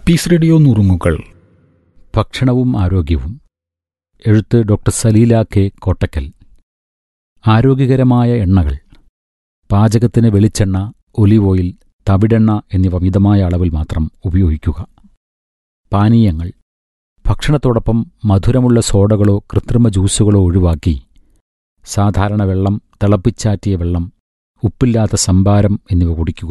Piece radio നുറുങ്ങുകൾ ഭക്ഷണവും ആരോഗ്യവും എഴുത്ത് ഡോക്ടർ സലീല കെ കോട്ടക്കൽ ആരോഗ്യകരമായ എണ്ണകൾ പാചകത്തിന് വെളിച്ചെണ്ണ ഒലിവ് ഓയിൽ തവിടെണ്ണ എന്നിവ മിതമായ അളവിൽ മാത്രം ഉപയോഗിക്കുക പാനീയങ്ങൾ ഭക്ഷണത്തോടൊപ്പം മധുരമുള്ള സോഡകളോ കൃത്രിമ ജ്യൂസുകളോ ഒഴിവാക്കി സാധാരണ വെള്ളം തിളപ്പിച്ചാറ്റിയ വെള്ളം ഉപ്പില്ലാത്ത സംഭാരം എന്നിവ കുടിക്കുക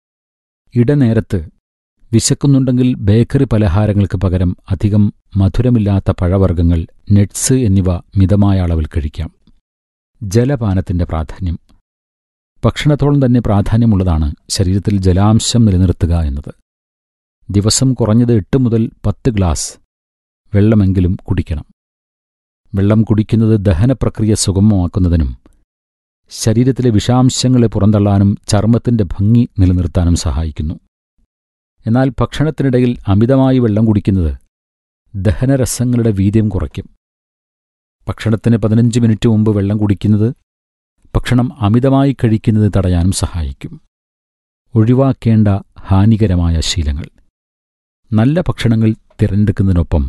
ഇടനേരത്ത് വിശക്കുന്നുണ്ടെങ്കിൽ ബേക്കറി പലഹാരങ്ങൾക്ക് പകരം അധികം മധുരമില്ലാത്ത പഴവർഗ്ഗങ്ങൾ നട്സ് എന്നിവ മിതമായ അളവിൽ കഴിക്കാം ജലപാനത്തിന്റെ പ്രാധാന്യം ഭക്ഷണത്തോളം തന്നെ പ്രാധാന്യമുള്ളതാണ് ശരീരത്തിൽ ജലാംശം നിലനിർത്തുക എന്നത് ദിവസം കുറഞ്ഞത് എട്ട് മുതൽ പത്ത് ഗ്ലാസ് വെള്ളമെങ്കിലും കുടിക്കണം വെള്ളം കുടിക്കുന്നത് ദഹനപ്രക്രിയ സുഗമമാക്കുന്നതിനും ശരീരത്തിലെ വിഷാംശങ്ങളെ പുറന്തള്ളാനും ചർമ്മത്തിന്റെ ഭംഗി നിലനിർത്താനും സഹായിക്കുന്നു എന്നാൽ ഭക്ഷണത്തിനിടയിൽ അമിതമായി വെള്ളം കുടിക്കുന്നത് ദഹനരസങ്ങളുടെ വീര്യം കുറയ്ക്കും ഭക്ഷണത്തിന് പതിനഞ്ച് മിനിറ്റ് മുമ്പ് വെള്ളം കുടിക്കുന്നത് ഭക്ഷണം അമിതമായി കഴിക്കുന്നത് തടയാനും സഹായിക്കും ഒഴിവാക്കേണ്ട ഹാനികരമായ ശീലങ്ങൾ നല്ല ഭക്ഷണങ്ങൾ തിരഞ്ഞെടുക്കുന്നതിനൊപ്പം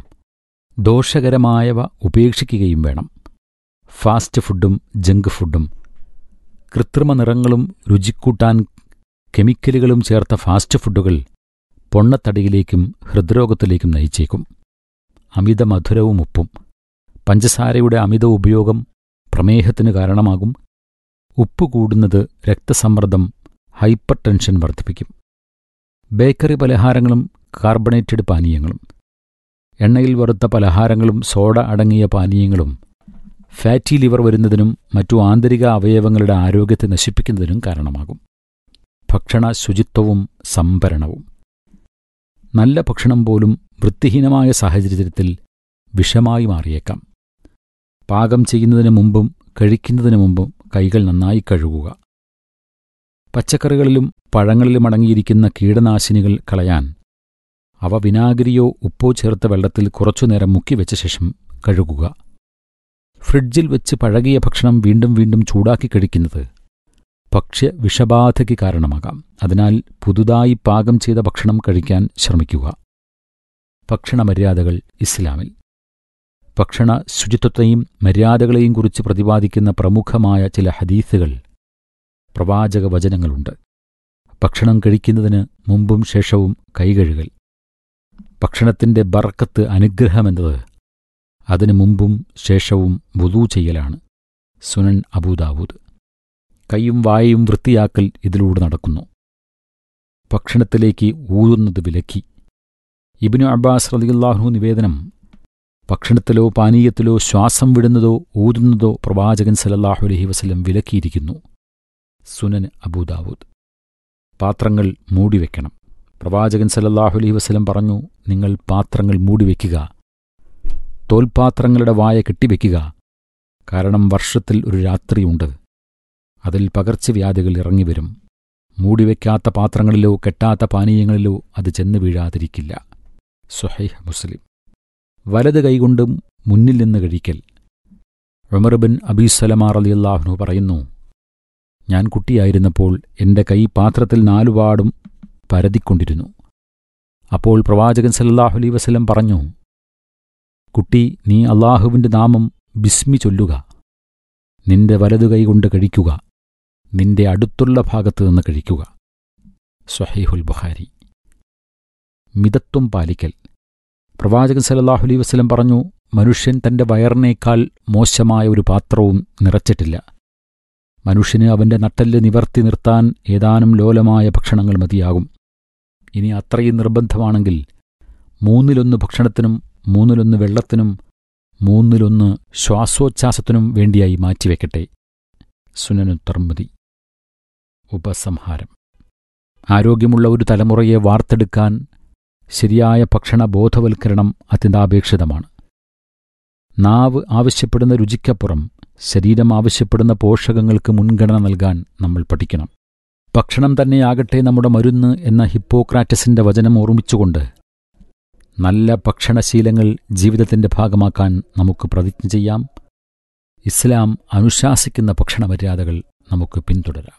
ദോഷകരമായവ ഉപേക്ഷിക്കുകയും വേണം ഫാസ്റ്റ് ഫുഡും ജങ്ക് ഫുഡും കൃത്രിമ നിറങ്ങളും രുചിക്കൂട്ടാൻ കെമിക്കലുകളും ചേർത്ത ഫാസ്റ്റ് ഫുഡുകൾ പൊണ്ണത്തടിയിലേക്കും ഹൃദ്രോഗത്തിലേക്കും നയിച്ചേക്കും അമിത മധുരവും ഉപ്പും പഞ്ചസാരയുടെ അമിത ഉപയോഗം പ്രമേഹത്തിന് കാരണമാകും ഉപ്പ് കൂടുന്നത് രക്തസമ്മർദ്ദം ഹൈപ്പർ ടെൻഷൻ വർദ്ധിപ്പിക്കും ബേക്കറി പലഹാരങ്ങളും കാർബണേറ്റഡ് പാനീയങ്ങളും എണ്ണയിൽ വറുത്ത പലഹാരങ്ങളും സോഡ അടങ്ങിയ പാനീയങ്ങളും ഫാറ്റി ലിവർ വരുന്നതിനും മറ്റു ആന്തരിക അവയവങ്ങളുടെ ആരോഗ്യത്തെ നശിപ്പിക്കുന്നതിനും കാരണമാകും ഭക്ഷണ ശുചിത്വവും സംഭരണവും നല്ല ഭക്ഷണം പോലും വൃത്തിഹീനമായ സാഹചര്യത്തിൽ വിഷമായി മാറിയേക്കാം പാകം ചെയ്യുന്നതിന് മുമ്പും കഴിക്കുന്നതിന് മുമ്പും കൈകൾ നന്നായി കഴുകുക പച്ചക്കറികളിലും പഴങ്ങളിലും അടങ്ങിയിരിക്കുന്ന കീടനാശിനികൾ കളയാൻ അവ വിനാഗിരിയോ ഉപ്പോ ചേർത്ത വെള്ളത്തിൽ കുറച്ചുനേരം മുക്കിവെച്ച ശേഷം കഴുകുക ഫ്രിഡ്ജിൽ വെച്ച് പഴകിയ ഭക്ഷണം വീണ്ടും വീണ്ടും ചൂടാക്കി കഴിക്കുന്നത് ഭക്ഷ്യ വിഷബാധയ്ക്ക് കാരണമാകാം അതിനാൽ പുതുതായി പാകം ചെയ്ത ഭക്ഷണം കഴിക്കാൻ ശ്രമിക്കുക ഭക്ഷണമര്യാദകൾ ഇസ്ലാമിൽ ഭക്ഷണ ശുചിത്വത്തെയും മര്യാദകളെയും കുറിച്ച് പ്രതിപാദിക്കുന്ന പ്രമുഖമായ ചില ഹദീസുകൾ പ്രവാചക വചനങ്ങളുണ്ട് ഭക്ഷണം കഴിക്കുന്നതിന് മുമ്പും ശേഷവും കൈകഴുകൽ ഭക്ഷണത്തിന്റെ ബർക്കത്ത് അനുഗ്രഹമെന്നത് അതിനു മുമ്പും ശേഷവും വുദൂ ചെയ്യലാണ് സുനൻ അബൂദാവൂദ് കൈയും വായയും വൃത്തിയാക്കൽ ഇതിലൂടെ നടക്കുന്നു ഭക്ഷണത്തിലേക്ക് ഊതുന്നത് വിലക്കി ഇബിനു അബ്ബാസ് റലിയുല്ലാഹു നിവേദനം ഭക്ഷണത്തിലോ പാനീയത്തിലോ ശ്വാസം വിടുന്നതോ ഊതുന്നതോ പ്രവാചകൻ സലല്ലാഹു അലഹി വസ്ലം വിലക്കിയിരിക്കുന്നു സുനൻ അബൂദാവൂദ് പാത്രങ്ങൾ മൂടിവെക്കണം പ്രവാചകൻ സലല്ലാഹു അലഹി വസ്ലം പറഞ്ഞു നിങ്ങൾ പാത്രങ്ങൾ മൂടിവെക്കുക തോൽപാത്രങ്ങളുടെ വായ കെട്ടിവെക്കുക കാരണം വർഷത്തിൽ ഒരു രാത്രിയുണ്ട് അതിൽ പകർച്ചവ്യാധികൾ ഇറങ്ങിവരും മൂടിവെക്കാത്ത പാത്രങ്ങളിലോ കെട്ടാത്ത പാനീയങ്ങളിലോ അത് ചെന്ന് വീഴാതിരിക്കില്ല സുഹൈഹ് മുസ്ലിം വലത് കൈകൊണ്ടും മുന്നിൽ നിന്ന് കഴിക്കൽ ഉമർബിൻ അബീസലമാർ അലിയല്ലാഹ്നു പറയുന്നു ഞാൻ കുട്ടിയായിരുന്നപ്പോൾ എന്റെ കൈ പാത്രത്തിൽ നാലുപാടും പരതിക്കൊണ്ടിരുന്നു അപ്പോൾ പ്രവാചകൻ സല്ലാഹു അലൈ വസ്ലം പറഞ്ഞു കുട്ടി നീ അള്ളാഹുവിന്റെ നാമം ബിസ്മി ചൊല്ലുക നിന്റെ വലതു കൈകൊണ്ട് കഴിക്കുക നിന്റെ അടുത്തുള്ള ഭാഗത്ത് നിന്ന് കഴിക്കുക സ്വഹീഹുൽ ബുഖാരി മിതത്വം പാലിക്കൽ പ്രവാചകൻ സലല്ലാഹു അലൈ വസ്ലം പറഞ്ഞു മനുഷ്യൻ തന്റെ വയറിനേക്കാൾ മോശമായ ഒരു പാത്രവും നിറച്ചിട്ടില്ല മനുഷ്യന് അവന്റെ നട്ടല് നിവർത്തി നിർത്താൻ ഏതാനും ലോലമായ ഭക്ഷണങ്ങൾ മതിയാകും ഇനി അത്രയും നിർബന്ധമാണെങ്കിൽ മൂന്നിലൊന്ന് ഭക്ഷണത്തിനും മൂന്നിലൊന്ന് വെള്ളത്തിനും മൂന്നിലൊന്ന് ശ്വാസോച്ഛ്വാസത്തിനും വേണ്ടിയായി മാറ്റിവെക്കട്ടെ സുനനുത്തർമതി ഉപസംഹാരം ആരോഗ്യമുള്ള ഒരു തലമുറയെ വാർത്തെടുക്കാൻ ശരിയായ ഭക്ഷണ ബോധവൽക്കരണം അത്യന്താപേക്ഷിതമാണ് നാവ് ആവശ്യപ്പെടുന്ന രുചിക്കപ്പുറം ശരീരം ആവശ്യപ്പെടുന്ന പോഷകങ്ങൾക്ക് മുൻഗണന നൽകാൻ നമ്മൾ പഠിക്കണം ഭക്ഷണം തന്നെയാകട്ടെ നമ്മുടെ മരുന്ന് എന്ന ഹിപ്പോക്രാറ്റസിന്റെ വചനം ഓർമ്മിച്ചുകൊണ്ട് നല്ല ഭക്ഷണശീലങ്ങൾ ജീവിതത്തിന്റെ ഭാഗമാക്കാൻ നമുക്ക് പ്രതിജ്ഞ ചെയ്യാം ഇസ്ലാം അനുശാസിക്കുന്ന ഭക്ഷണമര്യാദകൾ നമുക്ക് പിന്തുടരാം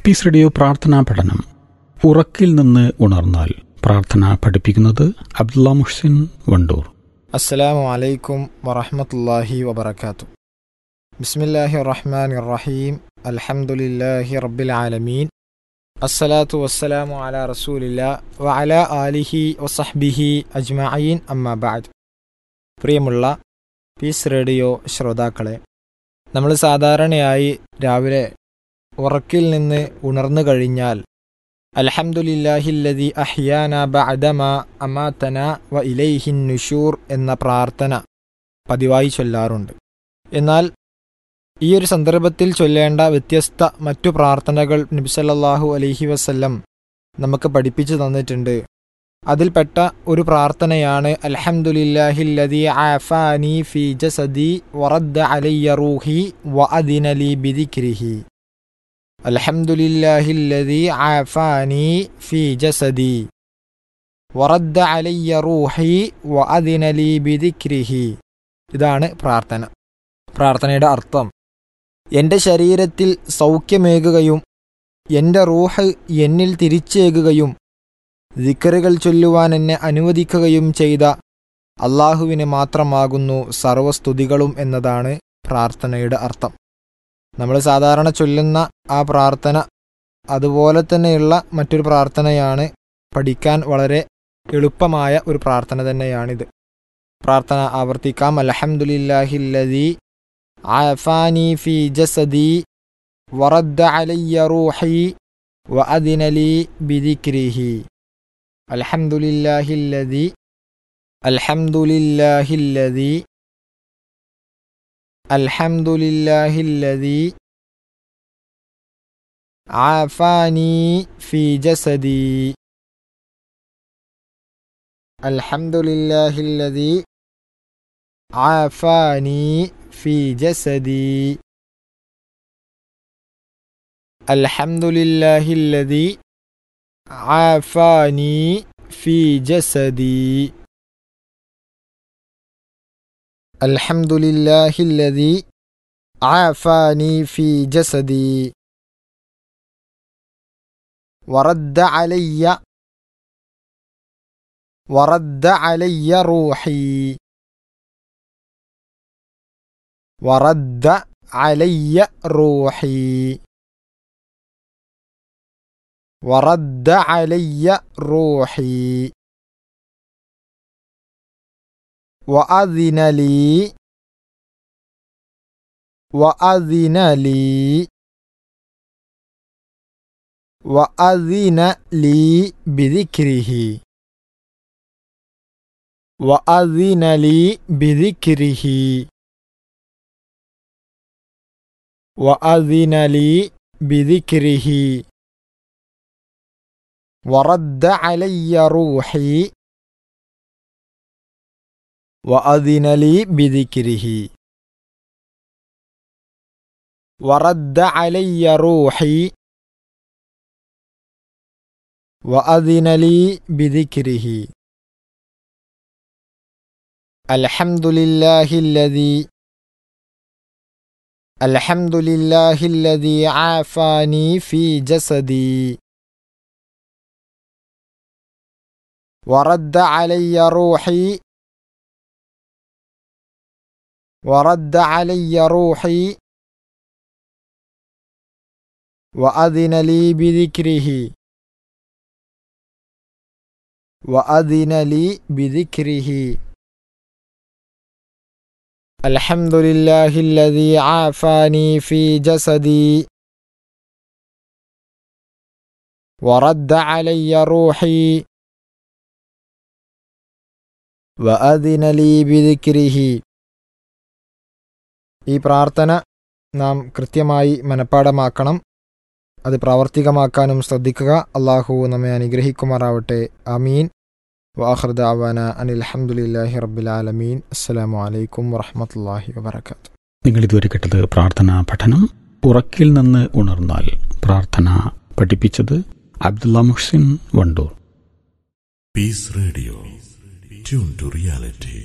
പീസ് റേഡിയോ പ്രാർത്ഥനാ പഠനം ഉറക്കിൽ നിന്ന് ഉണർന്നാൽ പ്രാർത്ഥന പഠിപ്പിക്കുന്നത് അബ്ദുള്ള മുഹ്സിൻ വണ്ടൂർ അസ്സലാമു അലൈക്കും വറഹ്മത്തുള്ളാഹി വബറകാതുഹു ബിസ്മില്ലാഹി റഹ്മാൻ റഹീം അൽഹംദുലില്ലാഹി റബ്ബിൽ ആലമീൻ അസ്സലാത്തു വസ്സലാമു അലാ റസൂലില്ലാ വ അലാ ആലിഹി വസഹ്ബിഹി അജ്മഈൻ അമ്മാ ബഅദ് പ്രിയമുള്ള പീസ് റേഡിയോ ശ്രോതാക്കളെ നമ്മൾ സാധാരണയായി രാവിലെ ഉറക്കിൽ നിന്ന് ഉണർന്നു കഴിഞ്ഞാൽ അൽഹംദുലില്ലാഹില്ലദി അഹ്യാന ബഅദമ അമാതന വ ഇലൈഹിൻ നുഷൂർ എന്ന പ്രാർത്ഥന പതിവായി ചൊല്ലാറുണ്ട് എന്നാൽ ഈ ഒരു സന്ദർഭത്തിൽ ചൊല്ലേണ്ട വ്യത്യസ്ത മറ്റു പ്രാർത്ഥനകൾ നബിസല്ലാഹു അലൈഹി വസല്ലം നമുക്ക് പഠിപ്പിച്ചു തന്നിട്ടുണ്ട് അതിൽപ്പെട്ട ഒരു പ്രാർത്ഥനയാണ് അൽഹംദുലില്ലാഹില്ലദി ആഫാനി ഫി ജസദി വറദ്ദ അലയ്യ റൂഹി വ അദിനലി ബിദിക്രിഹി الحمد لله الذي عافاني في جسدي ورد علي روحي وأذن لي بذكره ഇതാണ് പ്രാർത്ഥന പ്രാർത്ഥനയുടെ അർത്ഥം എൻ്റെ ശരീരത്തിൽ സൗഖ്യമേകുകയും എൻ്റെ റൂഹ് എന്നിൽ തിരിച്ചേകുകയും ദിക്കറുകൾ ചൊല്ലുവാൻ എന്നെ അനുവദിക്കുകയും ചെയ്ത അള്ളാഹുവിന് മാത്രമാകുന്നു സർവസ്തുതികളും എന്നതാണ് പ്രാർത്ഥനയുടെ അർത്ഥം നമ്മൾ സാധാരണ ചൊല്ലുന്ന ആ പ്രാർത്ഥന അതുപോലെ തന്നെയുള്ള മറ്റൊരു പ്രാർത്ഥനയാണ് പഠിക്കാൻ വളരെ എളുപ്പമായ ഒരു പ്രാർത്ഥന തന്നെയാണിത് പ്രാർത്ഥന ആവർത്തിക്കാം അലഹമുല്ലാഹില്ലതി ആഫാനി ഫി ജസദി വറദ്ദ അലയ്യ റൂഹി വ അദിനലി ബിദിക്രിഹി അൽഹംദുലില്ലാഹില്ലതി അൽഹംദുലില്ലാഹില്ലതി الحمد لله الذي عافاني في جسدي الحمد لله الذي عافاني في جسدي الحمد لله الذي عافاني في جسدي الحمد لله الذي عافاني في جسدي ورد علي ورد علي روحي ورد علي روحي ورد علي روحي وأذن لي وأذن لي وأذن لي بذكره وأذن لي بذكره وأذن لي بذكره ورد علي روحي وأذن لي بذكره ورد علي روحي وأذن لي بذكره الحمد لله الذي الحمد لله الذي عافاني في جسدي ورد علي روحي ورد علي روحي وأذن لي بذكره وأذن لي بذكره الحمد لله الذي عافاني في جسدي ورد علي روحي وأذن لي بذكره ഈ പ്രാർത്ഥന നാം കൃത്യമായി മനഃപ്പാടമാക്കണം അത് പ്രാവർത്തികമാക്കാനും ശ്രദ്ധിക്കുക അള്ളാഹു നമ്മെ അനുഗ്രഹിക്കുമാറാവട്ടെ അമീൻ വാഹൃദ അവാന അനിൽ അഹമ്മദില്ലാഹി റബ്ബിലാലമീൻ അസ്സലാമു അലൈക്കും വറഹമത്തല്ലാഹി വബർക്കാത്തു നിങ്ങൾ ഇതുവരെ കേട്ടത് പ്രാർത്ഥനാ പഠനം ഉറക്കിൽ നിന്ന് ഉണർന്നാൽ പ്രാർത്ഥന പഠിപ്പിച്ചത് Abdullah Muhsin Wandoor Peace Radio. Tune to reality.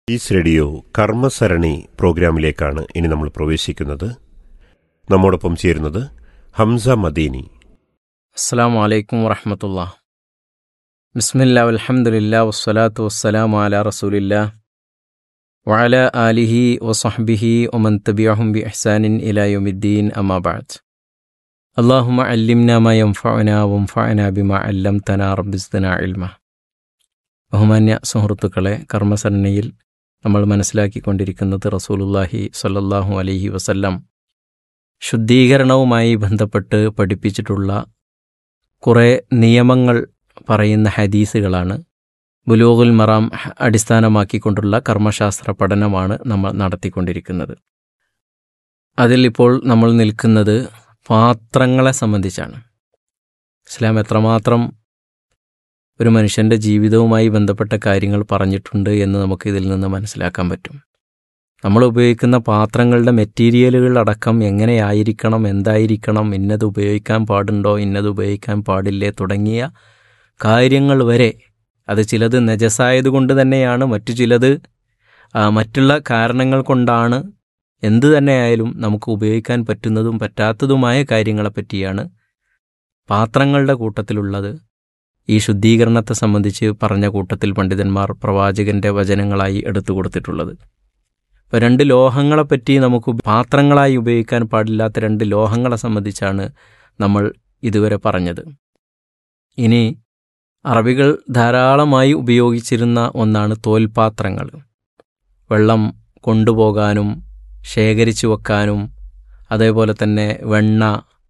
Is radio കർമ്മസരണി പ്രോഗ്രാമിലേക്കാണ് ഇനി നമ്മൾ പ്രവേശിക്കുന്നത് നമ്മോടൊപ്പം ചേരുന്നത് ഹംസ മദീനി അസ്സാം വലൈക്കും വറഹമത്തുള്ള ബിസ്മില്ല അലഹമുല്ല വസ്സലാത്തു വസ്സലാമു അല റസൂലില്ല വഅല ആലിഹി വസഹ്ബിഹി ഒമൻ തബിയഹും ബി ഇഹ്സാനിൻ ഇലായുമിദ്ദീൻ അമാബാദ് അള്ളാഹുമ അല്ലിംന മ യംഫഅന വംഫഅന ബിമ അല്ലംതന റബ്ബിസ്തന ഇൽമ ബഹുമാന്യ സുഹൃത്തുക്കളെ കർമ്മസരണയിൽ നമ്മൾ മനസ്സിലാക്കിക്കൊണ്ടിരിക്കുന്നത് റസൂലുല്ലാഹി സ്വല്ലല്ലാഹു അലൈഹി വസല്ലം ശുദ്ധീകരണവുമായി ബന്ധപ്പെട്ട് പഠിപ്പിച്ചിട്ടുള്ള കുറേ നിയമങ്ങൾ പറയുന്ന ഹദീസുകളാണ് ബുലൂഗുൽ മറാം അടിസ്ഥാനമാക്കിക്കൊണ്ടുള്ള കർമ്മശാസ്ത്ര പഠനമാണ് നമ്മൾ നടത്തിക്കൊണ്ടിരിക്കുന്നത് അതിൽ ഇപ്പോൾ നമ്മൾ നിൽക്കുന്നത് പാത്രങ്ങളെ സംബന്ധിച്ചാണ് ഇസ്ലാം എത്രമാത്രം ഒരു മനുഷ്യൻ്റെ ജീവിതവുമായി ബന്ധപ്പെട്ട കാര്യങ്ങൾ പറഞ്ഞിട്ടുണ്ട് എന്ന് നമുക്ക് ഇതിൽ നിന്ന് മനസ്സിലാക്കാൻ പറ്റും നമ്മൾ ഉപയോഗിക്കുന്ന പാത്രങ്ങളുടെ മെറ്റീരിയലുകൾ അടക്കം എങ്ങനെയായിരിക്കണം എന്തായിരിക്കണം ഇന്നത് ഉപയോഗിക്കാൻ പാടുണ്ടോ ഇന്നത് ഉപയോഗിക്കാൻ പാടില്ലേ തുടങ്ങിയ കാര്യങ്ങൾ വരെ അത് ചിലത് നജസായതുകൊണ്ട് തന്നെയാണ് മറ്റു ചിലത് മറ്റുള്ള കാരണങ്ങൾ കൊണ്ടാണ് എന്തു തന്നെയായാലും നമുക്ക് ഉപയോഗിക്കാൻ പറ്റുന്നതും പറ്റാത്തതുമായ കാര്യങ്ങളെപ്പറ്റിയാണ് പാത്രങ്ങളുടെ കൂട്ടത്തിലുള്ളത് ഈ ശുദ്ധീകരണത്തെ സംബന്ധിച്ച് പറഞ്ഞ കൂട്ടത്തിൽ പണ്ഡിതന്മാർ പ്രവാചകന്റെ വചനങ്ങളായി എടുത്തു കൊടുത്തിട്ടുള്ളത് ഇപ്പോൾ രണ്ട് ലോഹങ്ങളെപ്പറ്റി നമുക്ക് പാത്രങ്ങളായി ഉപയോഗിക്കാൻ പാടില്ലാത്ത രണ്ട് ലോഹങ്ങളെ സംബന്ധിച്ചാണ് നമ്മൾ ഇതുവരെ പറഞ്ഞത് ഇനി അറബികൾ ധാരാളമായി ഉപയോഗിച്ചിരുന്ന ഒന്നാണ് തോൽപാത്രങ്ങൾ വെള്ളം കൊണ്ടുപോകാനും ശേഖരിച്ചു വെക്കാനും അതേപോലെ തന്നെ വെണ്ണ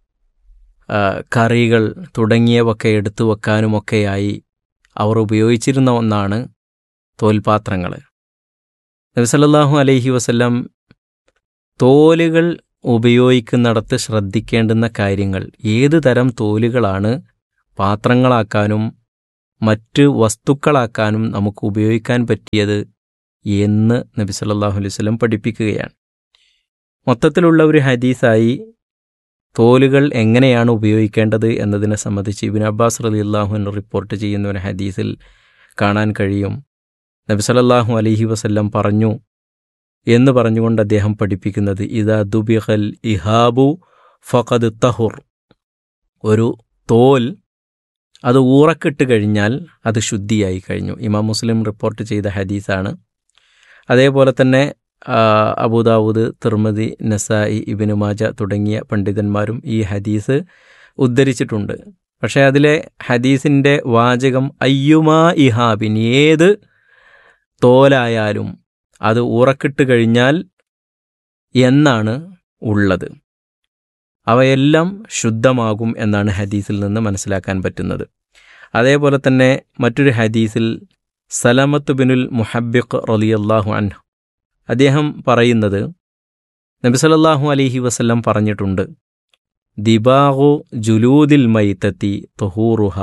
കറികൾ തുടങ്ങിയവയൊക്കെ എടുത്തു വെക്കാനുമൊക്കെയായി അവർ ഉപയോഗിച്ചിരുന്ന ഒന്നാണ് തോൽപാത്രങ്ങൾ നബിസല്ലാഹു അലൈഹി വസല്ലം തോലുകൾ ഉപയോഗിക്കുന്നിടത്ത് ശ്രദ്ധിക്കേണ്ടുന്ന കാര്യങ്ങൾ ഏത് തരം തോലുകളാണ് പാത്രങ്ങളാക്കാനും മറ്റ് വസ്തുക്കളാക്കാനും നമുക്ക് ഉപയോഗിക്കാൻ പറ്റിയത് എന്ന് നബി സല്ലല്ലാഹു അലൈഹി വസല്ലം പഠിപ്പിക്കുകയാണ് മൊത്തത്തിലുള്ള ഒരു ഹദീസായി തോലുകൾ എങ്ങനെയാണ് ഉപയോഗിക്കേണ്ടത് എന്നതിനെ സംബന്ധിച്ച് ഇബിൻ അബ്ബാസ് റലി അള്ളാഹുവിന് റിപ്പോർട്ട് ചെയ്യുന്ന ഒരു ഹദീസിൽ കാണാൻ കഴിയും നബി സല്ലല്ലാഹു അലൈഹി വസല്ലം പറഞ്ഞു എന്ന് പറഞ്ഞുകൊണ്ട് അദ്ദേഹം പഠിപ്പിക്കുന്നത് ഇതാ ദുബിഹൽ ഇഹാബു ഫഖദ് തഹുർ ഒരു തോൽ അത് ഊറക്കിട്ട് കഴിഞ്ഞാൽ അത് ശുദ്ധിയായി കഴിഞ്ഞു ഇമാം മുസ്ലിം റിപ്പോർട്ട് ചെയ്ത ഹദീസാണ് അതേപോലെ തന്നെ അബൂദാവൂദ് തിർമതി നസായി ഇബിനു മാജ തുടങ്ങിയ പണ്ഡിതന്മാരും ഈ ഹദീസ് ഉദ്ധരിച്ചിട്ടുണ്ട് പക്ഷേ അതിലെ ഹദീസിൻ്റെ വാചകം അയ്യുമാ ഇഹാബിൻ ഏത് തോലായാലും അത് ഉറക്കിട്ട് കഴിഞ്ഞാൽ എന്നാണ് ഉള്ളത് അവയെല്ലാം ശുദ്ധമാകും എന്നാണ് ഹദീസിൽ നിന്ന് മനസ്സിലാക്കാൻ പറ്റുന്നത് അതേപോലെ തന്നെ മറ്റൊരു ഹദീസിൽ സലമത്ത് ബിനുൽ മുഹബിഖ് റലിയല്ലാഹു അൻഹു അദ്ദേഹം പറയുന്നത് നബി സല്ലല്ലാഹു അലൈഹി വസല്ലം പറഞ്ഞിട്ടുണ്ട് ദിബാഹു ജുലൂദിൽ മൈത്തത്തി തൊഹൂറുഹ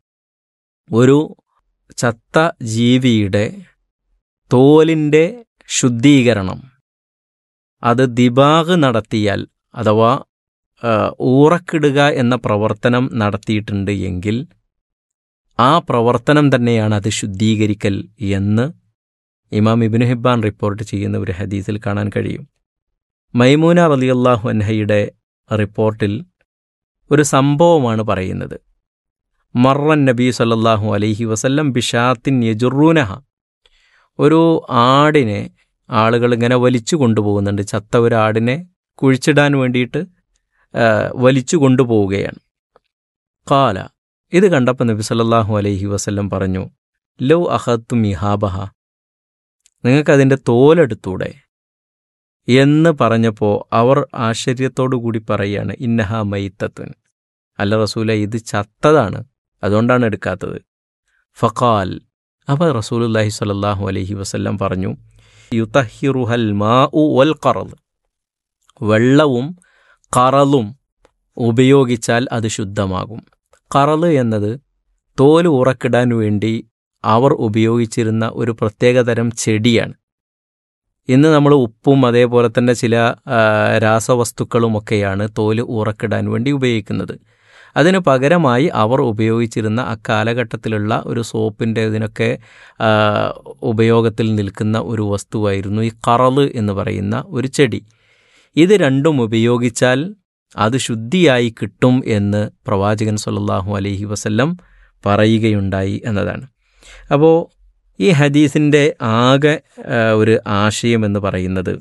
ഒരു ചത്ത ജീവിയുടെ തോലിൻ്റെ ശുദ്ധീകരണം അത് ദിബാഗ് നടത്തിയാൽ അഥവാ ഊറക്കിടുക എന്ന പ്രവർത്തനം നടത്തിയിട്ടുണ്ട് എങ്കിൽ ആ പ്രവർത്തനം തന്നെയാണ് അത് ശുദ്ധീകരിക്കൽ എന്ന് ഇമാം ഇബിന് ഹിബാൻ റിപ്പോർട്ട് ചെയ്യുന്ന ഒരു ഹദീസിൽ കാണാൻ കഴിയും മൈമൂന റലിയല്ലാഹു അൻഹയുടെ റിപ്പോർട്ടിൽ ഒരു സംഭവമാണ് പറയുന്നത് മറൻ നബി സല്ലല്ലാഹു അലൈഹി വസല്ലം ബിഷാത്തിൻ യജുറൂനഹ ഒരു ആടിനെ ആളുകൾ ഇങ്ങനെ വലിച്ചു കൊണ്ടുപോകുന്നുണ്ട് ചത്ത ഒരു ആടിനെ കുഴിച്ചിടാൻ വേണ്ടിയിട്ട് വലിച്ചു കൊണ്ടുപോവുകയാണ് കാല ഇത് കണ്ടപ്പോൾ നബി സല്ലല്ലാഹു അലൈഹി വസല്ലം പറഞ്ഞു ലൗ അഹത്തു മിഹാബഹ നിങ്ങൾക്കതിൻ്റെ തോലെടുത്തൂടെ എന്ന് പറഞ്ഞപ്പോൾ അവർ ആശ്ചര്യത്തോടു കൂടി പറയുകയാണ് ഇന്നഹ മൈത്തത്തുൻ അല്ല റസൂല ഇത് ചത്തതാണ് അതുകൊണ്ടാണ് എടുക്കാത്തത് ഫഖാൽ അപ്പോൾ റസൂലുല്ലാഹി സ്വല്ലല്ലാഹു അലൈഹി വസല്ലം പറഞ്ഞു യുതഹിറുഹൽ മാ ഉ വൽ കറൽ വെള്ളവും കറലും ഉപയോഗിച്ചാൽ അത് ശുദ്ധമാകും കറല് എന്നത് തോല് ഉറക്കിടാൻ വേണ്ടി അവർ ഉപയോഗിച്ചിരുന്ന ഒരു പ്രത്യേകതരം ചെടിയാണ് ഇന്ന് നമ്മൾ ഉപ്പും അതേപോലെ തന്നെ ചില രാസവസ്തുക്കളുമൊക്കെയാണ് തോല് ഉറക്കിടാൻ വേണ്ടി ഉപയോഗിക്കുന്നത് അതിന് പകരമായി അവർ ഉപയോഗിച്ചിരുന്ന അക്കാലഘട്ടത്തിലുള്ള ഒരു സോപ്പിൻ്റെ ഇതിനൊക്കെ ആ, ഉപയോഗത്തിൽ നിൽക്കുന്ന ഒരു വസ്തുവായിരുന്നു ഈ കറള് എന്ന് പറയുന്ന ഒരു ചെടി ഇത് രണ്ടും ഉപയോഗിച്ചാൽ അത് ശുദ്ധിയായി കിട്ടും എന്ന് പ്രവാചകൻ സല്ലല്ലാഹു അലൈഹി വസല്ലം പറയുകയുണ്ടായി എന്നതാണ് അപ്പോൾ ഈ ഹദീസിൻ്റെ ആകെ ആ, ഒരു ആശയം എന്ന് പറയുന്നത്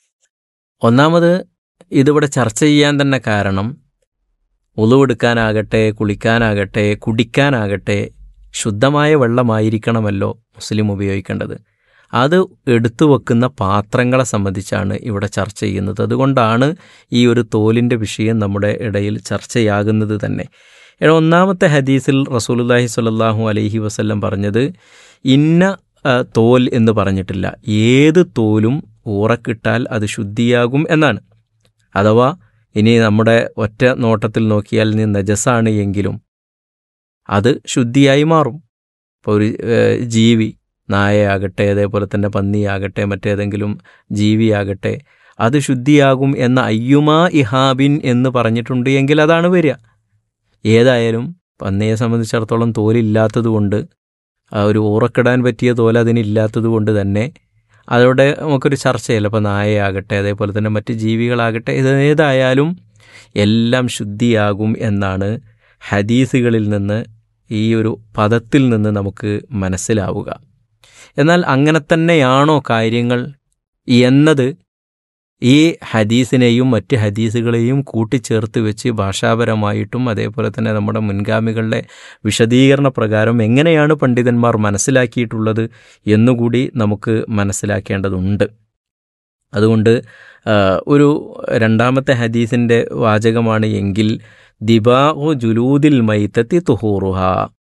ഒന്നാമത് ഇതിവിടെ ചർച്ച ചെയ്യാൻ തന്നെ കാരണം ഉളുവെടുക്കാനാകട്ടെ കുളിക്കാനാകട്ടെ കുടിക്കാനാകട്ടെ ശുദ്ധമായ വെള്ളമായിരിക്കണമല്ലോ മുസ്ലിം ഉപയോഗിക്കേണ്ടത് അത് എടുത്തു വെക്കുന്ന പാത്രങ്ങളെ സംബന്ധിച്ചാണ് ഇവിടെ ചർച്ച ചെയ്യുന്നത് അതുകൊണ്ടാണ് ഈ ഒരു തോലിൻ്റെ വിഷയം നമ്മുടെ ഇടയിൽ ചർച്ചയാകുന്നത് തന്നെ എടാ, ഒന്നാമത്തെ ഹദീസിൽ റസൂലുല്ലാഹി സ്വല്ലല്ലാഹു അലൈഹി വസല്ലം പറഞ്ഞത് ഇന്ന ആ, തോൽ എന്ന് പറഞ്ഞിട്ടില്ല ഏത് തോലും ഊറക്കിട്ടാൽ അത് ശുദ്ധിയാകും എന്നാണ് അഥവാ ഇനി നമ്മുടെ ഒറ്റ നോട്ടത്തിൽ നോക്കിയാൽ നീ നജസാണ് എങ്കിലും അത് ശുദ്ധിയായി മാറും ഇപ്പോൾ ഒരു ഏഹ്, ജീവി നായയാകട്ടെ അതേപോലെ തന്നെ പന്നിയാകട്ടെ മറ്റേതെങ്കിലും ജീവിയാകട്ടെ അത് ശുദ്ധിയാകും എന്ന അയ്യുമാ ഇഹാബിൻ എന്ന് പറഞ്ഞിട്ടുണ്ട് എങ്കിൽ അതാണ് വരിക ഏതായാലും പന്നിയെ സംബന്ധിച്ചിടത്തോളം തോലില്ലാത്തത് കൊണ്ട് ആ ഒരു ഊറക്കിടാൻ പറ്റിയ തോൽ അതിനില്ലാത്തത് കൊണ്ട് തന്നെ അതോടെ നമുക്കൊരു ചർച്ചയില്ല ഇപ്പോൾ നായയാകട്ടെ അതേപോലെ തന്നെ മറ്റ് ജീവികളാകട്ടെ ഇത് ഏതായാലും എല്ലാം ശുദ്ധിയാകും എന്നാണ് ഹദീസുകളിൽ നിന്ന് ഈ ഒരു പദത്തിൽ നിന്ന് നമുക്ക് മനസ്സിലാവുക എന്നാൽ അങ്ങനെ തന്നെയാണോ കാര്യങ്ങൾ എന്നത് ഈ ഹദീസിനെയും മറ്റ് ഹദീസുകളെയും കൂട്ടിച്ചേർത്ത് വെച്ച് ഭാഷാപരമായിട്ടും അതേപോലെ തന്നെ നമ്മുടെ മുൻഗാമികളുടെ വിശദീകരണ പ്രകാരം എങ്ങനെയാണ് പണ്ഡിതന്മാർ മനസ്സിലാക്കിയിട്ടുള്ളത് എന്നുകൂടി നമുക്ക് മനസ്സിലാക്കേണ്ടതുണ്ട് അതുകൊണ്ട് ആ, ഒരു രണ്ടാമത്തെ ഹദീസിൻ്റെ വാചകമാണ് എങ്കിൽ ദിബാഹു ജുലൂദിൽ മൈത്തത്തി തുഹൂറുഹ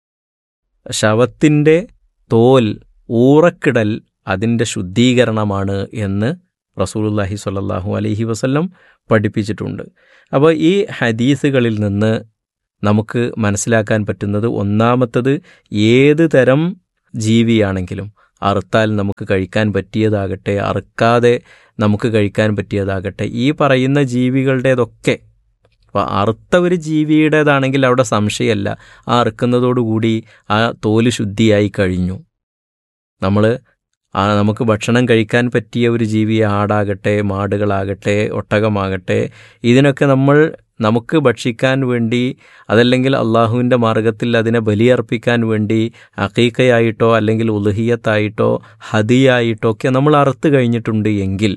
ശവത്തിൻ്റെ തോൽ ഊറക്കിടൽ അതിൻ്റെ ശുദ്ധീകരണമാണ് എന്ന് റസൂലുല്ലാഹി സ്വല്ലല്ലാഹു അലൈഹി വസല്ലം പഠിപ്പിച്ചിട്ടുണ്ട് അപ്പോൾ ഈ ഹദീസുകളിൽ നിന്ന് നമുക്ക് മനസ്സിലാക്കാൻ പറ്റുന്നത് ഒന്നാമത്തത് ഏത് തരം ജീവിയാണെങ്കിലും അറുത്താൽ നമുക്ക് കഴിക്കാൻ പറ്റിയതാകട്ടെ അറുക്കാതെ നമുക്ക് കഴിക്കാൻ പറ്റിയതാകട്ടെ ഈ പറയുന്ന ജീവികളുടേതൊക്കെ അപ്പോൾ അറുത്ത ഒരു ജീവിയുടേതാണെങ്കിൽ അവിടെ സംശയമല്ല ആ അറുക്കുന്നതോടുകൂടി ആ തോല് ശുദ്ധിയായി കഴിഞ്ഞു നമ്മൾ ആ നമുക്ക് ഭക്ഷണം കഴിക്കാൻ പറ്റിയ ഒരു ജീവിയെ ആടാകട്ടെ മാടുകളാകട്ടെ ഒട്ടകമാകട്ടെ ഇതിനൊക്കെ നമ്മൾ നമുക്ക് ഭക്ഷിക്കാൻ വേണ്ടി അതല്ലെങ്കിൽ അള്ളാഹുവിൻ്റെ മാർഗത്തിൽ അതിനെ ബലിയർപ്പിക്കാൻ വേണ്ടി അക്കീക്കയായിട്ടോ അല്ലെങ്കിൽ ഉലഹിയത്തായിട്ടോ ഹദിയായിട്ടോ ഒക്കെ നമ്മൾ അറുത്ത് കഴിഞ്ഞിട്ടുണ്ട് എങ്കിൽ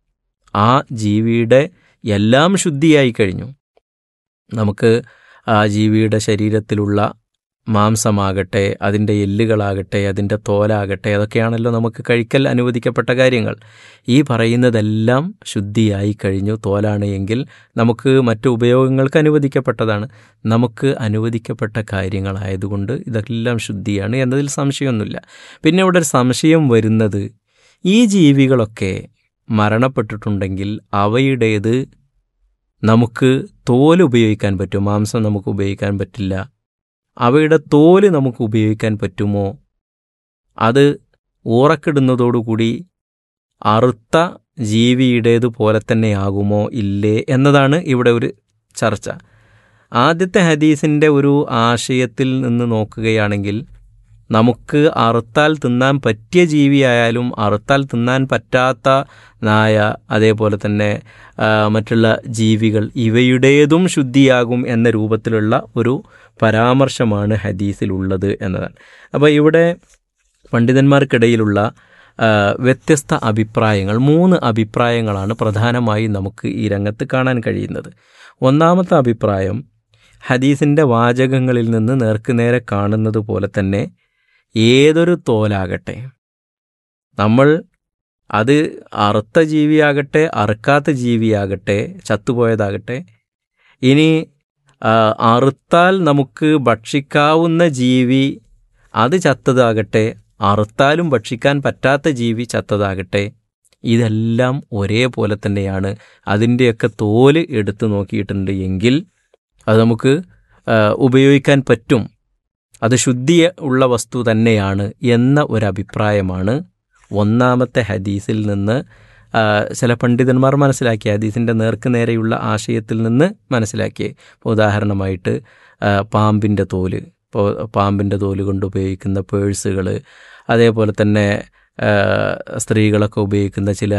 ആ ജീവിയുടെ എല്ലാം ശുദ്ധിയായി കഴിഞ്ഞു നമുക്ക് ആ ജീവിയുടെ ശരീരത്തിലുള്ള മാംസമാകട്ടെ അതിൻ്റെ എല്ലുകളാകട്ടെ അതിൻ്റെ തോലാകട്ടെ അതൊക്കെയാണല്ലോ നമുക്ക് കഴിക്കൽ അനുവദിക്കപ്പെട്ട കാര്യങ്ങൾ ഈ പറയുന്നതെല്ലാം ശുദ്ധിയായി കഴിഞ്ഞു തോലാണ് എങ്കിൽ നമുക്ക് മറ്റു ഉപയോഗങ്ങൾക്ക് അനുവദിക്കപ്പെട്ടതാണ് നമുക്ക് അനുവദിക്കപ്പെട്ട കാര്യങ്ങളായതുകൊണ്ട് ഇതെല്ലാം ശുദ്ധിയാണ് എന്നതിൽ സംശയമൊന്നുമില്ല പിന്നെ ഇവിടെ ഒരു സംശയം വരുന്നത് ഈ ജീവികളൊക്കെ മരണപ്പെട്ടിട്ടുണ്ടെങ്കിൽ അവയുടേത് നമുക്ക് തോല് ഉപയോഗിക്കാൻ പറ്റും മാംസം നമുക്ക് ഉപയോഗിക്കാൻ പറ്റില്ല അവയുടെ തോല് നമുക്ക് ഉപയോഗിക്കാൻ പറ്റുമോ അത് ഊറക്കിടുന്നതോടുകൂടി അറുത്ത ജീവിയുടേത് പോലെ തന്നെയാകുമോ ഇല്ലേ എന്നതാണ് ഇവിടെ ഒരു ചർച്ച ആദ്യത്തെ ഹദീസിൻ്റെ ഒരു ആശയത്തിൽ നിന്ന് നോക്കുകയാണെങ്കിൽ നമുക്ക് അറുത്താൽ തിന്നാൻ പറ്റിയ ജീവിയായാലും അറുത്താൽ തിന്നാൻ പറ്റാത്ത നായ അതേപോലെ തന്നെ ആ, മറ്റുള്ള ജീവികൾ ഇവയുടേതും ശുദ്ധിയാകും എന്ന രൂപത്തിലുള്ള ഒരു പരാമർശമാണ് ഹദീസിലുള്ളത് എന്നതാണ് അപ്പോൾ ഇവിടെ പണ്ഡിതന്മാർക്കിടയിലുള്ള ആ, വ്യത്യസ്ത അഭിപ്രായങ്ങൾ മൂന്ന് അഭിപ്രായങ്ങളാണ് പ്രധാനമായും നമുക്ക് ഈ രംഗത്ത് കാണാൻ കഴിയുന്നത് ഒന്നാമത്തെ അഭിപ്രായം ഹദീസിൻ്റെ വാചകങ്ങളിൽ നിന്ന് നേർക്കുനേരെ കാണുന്നത് പോലെ തന്നെ ഏതൊരു തോലാകട്ടെ നമ്മൾ അത് അറുത്ത ജീവിയാകട്ടെ അറുക്കാത്ത ജീവിയാകട്ടെ ചത്തുപോയതാകട്ടെ ഇനി ആ, അറുത്താൽ നമുക്ക് ഭക്ഷിക്കാവുന്ന ജീവി അത് ചത്തതാകട്ടെ അറുത്താലും ഭക്ഷിക്കാൻ പറ്റാത്ത ജീവി ചത്തതാകട്ടെ ഇതെല്ലാം ഒരേപോലെ തന്നെയാണ് അതിൻ്റെയൊക്കെ തോല് എടുത്തു നോക്കിയിട്ടുണ്ട് എങ്കിൽ അത് നമുക്ക് ആ, ഉപയോഗിക്കാൻ പറ്റും അത് ശുദ്ധി ഉള്ള വസ്തു തന്നെയാണ് എന്ന ഒരു അഭിപ്രായമാണ് ഒന്നാമത്തെ ഹദീസിൽ നിന്ന് ആ, ചില പണ്ഡിതന്മാർ മനസ്സിലാക്കി ഹദീസിൻ്റെ നേർക്ക് നേരെയുള്ള ആശയത്തിൽ നിന്ന് മനസ്സിലാക്കി ഇപ്പോൾ ഉദാഹരണമായിട്ട് ആ, പാമ്പിൻ്റെ തോല് ഇപ്പോൾ പാമ്പിൻ്റെ തോല് കൊണ്ട് ഉപയോഗിക്കുന്ന പേഴ്സുകൾ അതേപോലെ തന്നെ ആ, സ്ത്രീകളൊക്കെ ഉപയോഗിക്കുന്ന ചില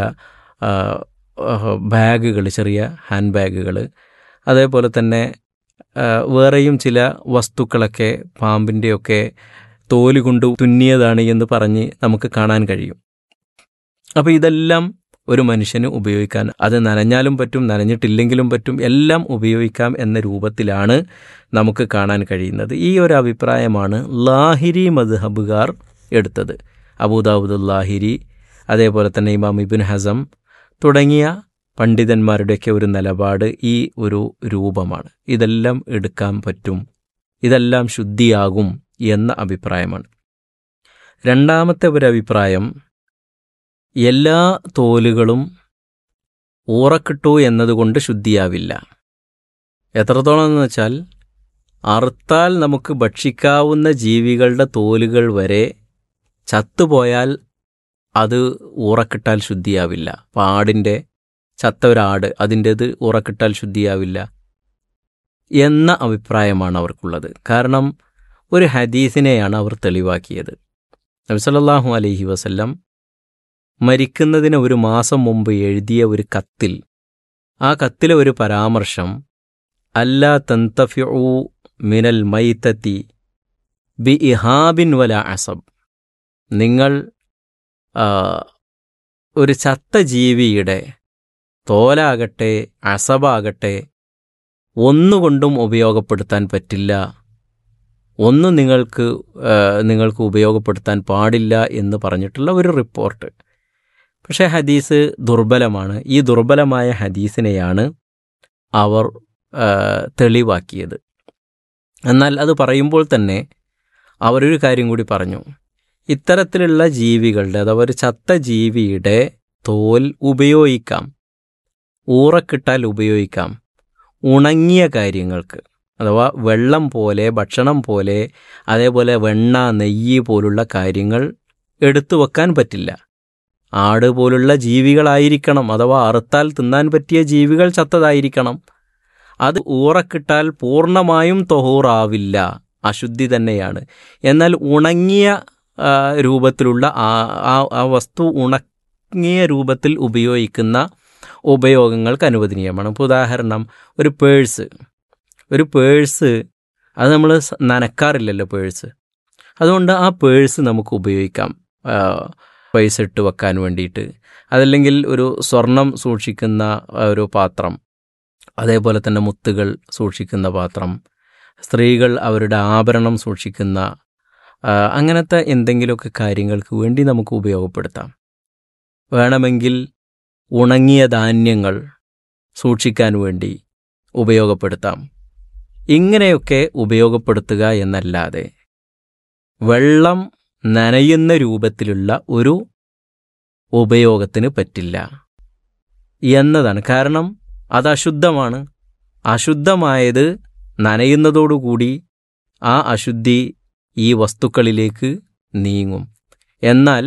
ബാഗുകൾ ചെറിയ ഹാൻഡ് ബാഗുകൾ അതേപോലെ തന്നെ ആ, വേറെയും ചില വസ്തുക്കളൊക്കെ പാമ്പിൻ്റെയൊക്കെ തോല് കൊണ്ട് തുന്നിയതാണ് എന്ന് പറഞ്ഞ് നമുക്ക് കാണാൻ കഴിയും അപ്പോൾ ഇതെല്ലാം ഒരു മനുഷ്യന് ഉപയോഗിക്കാൻ അത് നനഞ്ഞാലും പറ്റും നനഞ്ഞിട്ടില്ലെങ്കിലും പറ്റും എല്ലാം ഉപയോഗിക്കാം എന്ന രൂപത്തിലാണ് നമുക്ക് കാണാൻ കഴിയുന്നത് ഈ ഒരു അഭിപ്രായമാണ് ലാഹിരി മദ്ഹബുകാർ എടുത്തത് അബൂദാബുദ് ലാഹിരി അതേപോലെ തന്നെ ഇമാം ഇബിൻ ഹസം തുടങ്ങിയ പണ്ഡിതന്മാരുടെയൊക്കെ ഒരു നിലപാട് ഈ ഒരു രൂപമാണ് ഇതെല്ലാം എടുക്കാൻ പറ്റും ഇതെല്ലാം ശുദ്ധിയാകും എന്ന അഭിപ്രായമാണ് രണ്ടാമത്തെ ഒരു അഭിപ്രായം എല്ലാ തോലുകളും ഊറക്കിട്ടു എന്നതുകൊണ്ട് ശുദ്ധിയാവില്ല എത്രത്തോളം എന്ന് വെച്ചാൽ അറുത്താൽ നമുക്ക് ഭക്ഷിക്കാവുന്ന ജീവികളുടെ തോലുകൾ വരെ ചത്തുപോയാൽ അത് ഊറക്കിട്ടാൽ ശുദ്ധിയാവില്ല പാടിൻ്റെ ചത്ത ഒരാട് അതിൻ്റേത് ഊറക്കിട്ടാൽ ശുദ്ധിയാവില്ല എന്ന അഭിപ്രായമാണ് അവർക്കുള്ളത് കാരണം ഒരു ഹദീസിനെയാണ് അവർ തെളിവാക്കിയത് നബിസല്ലാഹു അലൈഹി വസല്ലം മരിക്കുന്നതിന് ഒരു മാസം മുമ്പ് എഴുതിയ ഒരു കത്തിൽ ആ കത്തിലെ ഒരു പരാമർശം അല്ലാ തന്തഫ്യൂ മിനൽ മൈത്തത്തി ബി ഇഹാബിൻ വല അസബ് നിങ്ങൾ ആ, ഒരു ചത്ത ജീവിയുടെ തോലാകട്ടെ അസബാകട്ടെ ഒന്നുകൊണ്ടും ഉപയോഗപ്പെടുത്താൻ പറ്റില്ല ഒന്നും നിങ്ങൾക്ക് ആ, നിങ്ങൾക്ക് ഉപയോഗപ്പെടുത്താൻ പാടില്ല എന്ന് പറഞ്ഞിട്ടുള്ള ഒരു റിപ്പോർട്ട് പക്ഷേ ഹദീസ് ദുർബലമാണ് ഈ ദുർബലമായ ഹദീസിനെയാണ് അവർ ആ, തെളിവാക്കിയത് എന്നാൽ അത് പറയുമ്പോൾ തന്നെ അവരൊരു കാര്യം കൂടി പറഞ്ഞു ഇത്തരത്തിലുള്ള ജീവികളുടെ അഥവാ ഒരു ചത്ത ജീവിയുടെ തോൽ ഉപയോഗിക്കാം ഊറക്കിട്ടാൽ ഉപയോഗിക്കാം ഉണങ്ങിയ കാര്യങ്ങൾക്ക് അഥവാ വെള്ളം പോലെ ഭക്ഷണം പോലെ അതേപോലെ വെണ്ണ നെയ്യ് പോലുള്ള കാര്യങ്ങൾ എടുത്തു വെക്കാൻ പറ്റില്ല ആട് പോലുള്ള ജീവികളായിരിക്കണം അഥവാ അറുത്താൽ തിന്നാൻ പറ്റിയ ജീവികൾ ചത്തതായിരിക്കണം അത് ഊറക്കിട്ടാൽ പൂർണ്ണമായും തൊഹൂറാവില്ല അശുദ്ധി തന്നെയാണ് എന്നാൽ ഉണങ്ങിയ ആ, രൂപത്തിലുള്ള ആ ആ- ആ വസ്തു ഉണങ്ങിയ രൂപത്തിൽ ഉപയോഗിക്കുന്ന ഉപയോഗങ്ങൾക്ക് അനുവദനീയമാണ് ഇപ്പോൾ ഉദാഹരണം ഒരു പേഴ്സ് ഒരു പേഴ്സ് അത് നമ്മൾ സ- നനക്കാറില്ലല്ലോ പേഴ്സ് അതുകൊണ്ട് ആ പേഴ്സ് നമുക്ക് ഉപയോഗിക്കാം ആ, പൈസ ഇട്ട് വെക്കാൻ വേണ്ടിയിട്ട് അതല്ലെങ്കിൽ ഒരു സ്വർണം സൂക്ഷിക്കുന്ന ആ, ഒരു പാത്രം അതേപോലെ തന്നെ മുത്തുകൾ സൂക്ഷിക്കുന്ന പാത്രം സ്ത്രീകൾ അവരുടെ ആഭരണം സൂക്ഷിക്കുന്ന ആ, അങ്ങനത്തെ എന്തെങ്കിലുമൊക്കെ കാര്യങ്ങൾക്ക് വേണ്ടി നമുക്ക് ഉപയോഗപ്പെടുത്താം വേണമെങ്കിൽ ഉണങ്ങിയ ധാന്യങ്ങൾ സൂക്ഷിക്കാൻ വേണ്ടി ഉപയോഗപ്പെടുത്താം ഇങ്ങനെയൊക്കെ ഉപയോഗപ്പെടുത്തുക എന്നല്ലാതെ വെള്ളം നനയുന്ന രൂപത്തിലുള്ള ഒരു ഉപയോഗത്തിന് പറ്റില്ല എന്നതാണ് കാരണം അത് അശുദ്ധമാണ് അശുദ്ധമായത് നനയുന്നതോടുകൂടി ആ അശുദ്ധി ഈ വസ്തുക്കളിലേക്ക് നീങ്ങും എന്നാൽ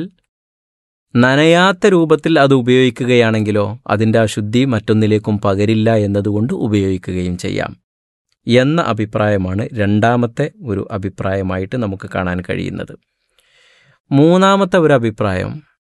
നനയാത്ത രൂപത്തിൽ അത് ഉപയോഗിക്കുകയാണെങ്കിലോ അതിൻ്റെ അശുദ്ധി മറ്റൊന്നിലേക്കും പകരില്ല എന്നതുകൊണ്ട് ഉപയോഗിക്കുകയും ചെയ്യാം എന്ന അഭിപ്രായമാണ് രണ്ടാമത്തെ ഒരു അഭിപ്രായമായിട്ട് നമുക്ക് കാണാൻ കഴിയുന്നത് മൂന്നാമത്തെ ഒരു അഭിപ്രായം